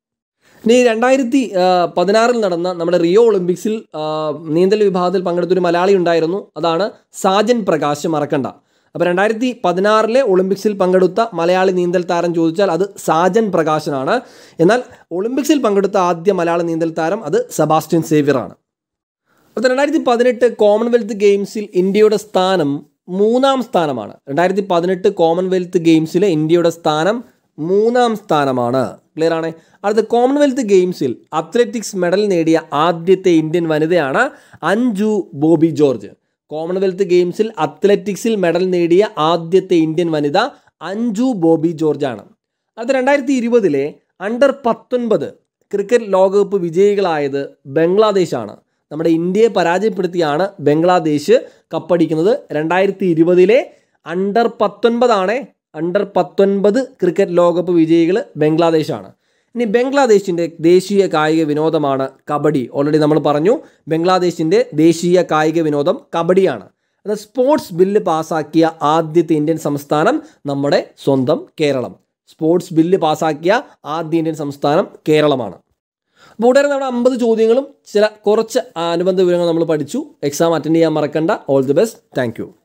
ഇനി രണ്ടായിരത്തി പതിനാറിൽ നടന്ന നമ്മുടെ റിയോ ഒളിമ്പിക്സിൽ ആ, നീന്തൽ വിഭാഗത്തിൽ പങ്കെടുത്തൊരു മലയാളി ഉണ്ടായിരുന്നു അതാണ് സാജൻ പ്രകാശ് മറക്കണ്ട അപ്പോൾ രണ്ടായിരത്തി പതിനാറിലെ ഒളിമ്പിക്സിൽ പങ്കെടുത്ത മലയാളി നീന്തൽ താരം ചോദിച്ചാൽ അത് സാജൻ പ്രകാശനാണ് എന്നാൽ ഒളിമ്പിക്സിൽ പങ്കെടുത്ത ആദ്യ മലയാളി നീന്തൽ താരം അത് സെബാസ്റ്റ്യൻ സേവ്യർ ആണ് അപ്പോൾ രണ്ടായിരത്തി പതിനെട്ട് കോമൺവെൽത്ത് ഗെയിംസിൽ ഇന്ത്യയുടെ സ്ഥാനം മൂന്നാം സ്ഥാനമാണ് രണ്ടായിരത്തി പതിനെട്ട് കോമൺവെൽത്ത് ഗെയിംസിലെ ഇന്ത്യയുടെ സ്ഥാനം മൂന്നാം സ്ഥാനമാണ് ക്ലിയർ ആണ് അടുത്ത കോമൺവെൽത്ത് ഗെയിംസിൽ അത്ലറ്റിക്സ് മെഡൽ നേടിയ ആദ്യത്തെ ഇന്ത്യൻ വനിതയാണ് അഞ്ജു ബോബി ജോർജ് കോമൺവെൽത്ത് ഗെയിംസിൽ അത്ലറ്റിക്സിൽ മെഡൽ നേടിയ ആദ്യത്തെ ഇന്ത്യൻ വനിത അഞ്ജു ബോബി ജോർജ് ആണ് അടുത്ത രണ്ടായിരത്തി ഇരുപതിലെ അണ്ടർ പത്തൊൻപത് ക്രിക്കറ്റ് ലോകകപ്പ് വിജയികളായത് ബംഗ്ലാദേശാണ് നമ്മുടെ ഇന്ത്യയെ പരാജയപ്പെടുത്തിയാണ് ബംഗ്ലാദേശ് കപ്പടിക്കുന്നത് രണ്ടായിരത്തി ഇരുപതിലെ അണ്ടർ പത്തൊൻപതാണ് അണ്ടർ പത്തൊൻപത് ക്രിക്കറ്റ് ലോകകപ്പ് വിജയികൾ ബംഗ്ലാദേശാണ് ഇനി ബംഗ്ലാദേശിൻ്റെ ദേശീയ കായിക വിനോദമാണ് കബഡി ഓൾറെഡി നമ്മൾ പറഞ്ഞു ബംഗ്ലാദേശിൻ്റെ ദേശീയ കായിക വിനോദം കബഡിയാണ് അത് സ്പോർട്സ് ബില്ല് പാസാക്കിയ ആദ്യത്തെ ഇന്ത്യൻ സംസ്ഥാനം നമ്മുടെ സ്വന്തം കേരളം സ്പോർട്സ് ബില്ല് പാസാക്കിയ ആദ്യ ഇന്ത്യൻ സംസ്ഥാനം കേരളമാണ് അപ്പോൾ കൂട്ടുകാരെ നമ്മുടെ അമ്പത് ചോദ്യങ്ങളും ചില കുറച്ച് അനുബന്ധ വിവരങ്ങൾ നമ്മൾ പഠിച്ചു എക്സാം അറ്റൻഡ് ചെയ്യാൻ മറക്കണ്ട ഓൾ ദി ബെസ്റ്റ് താങ്ക്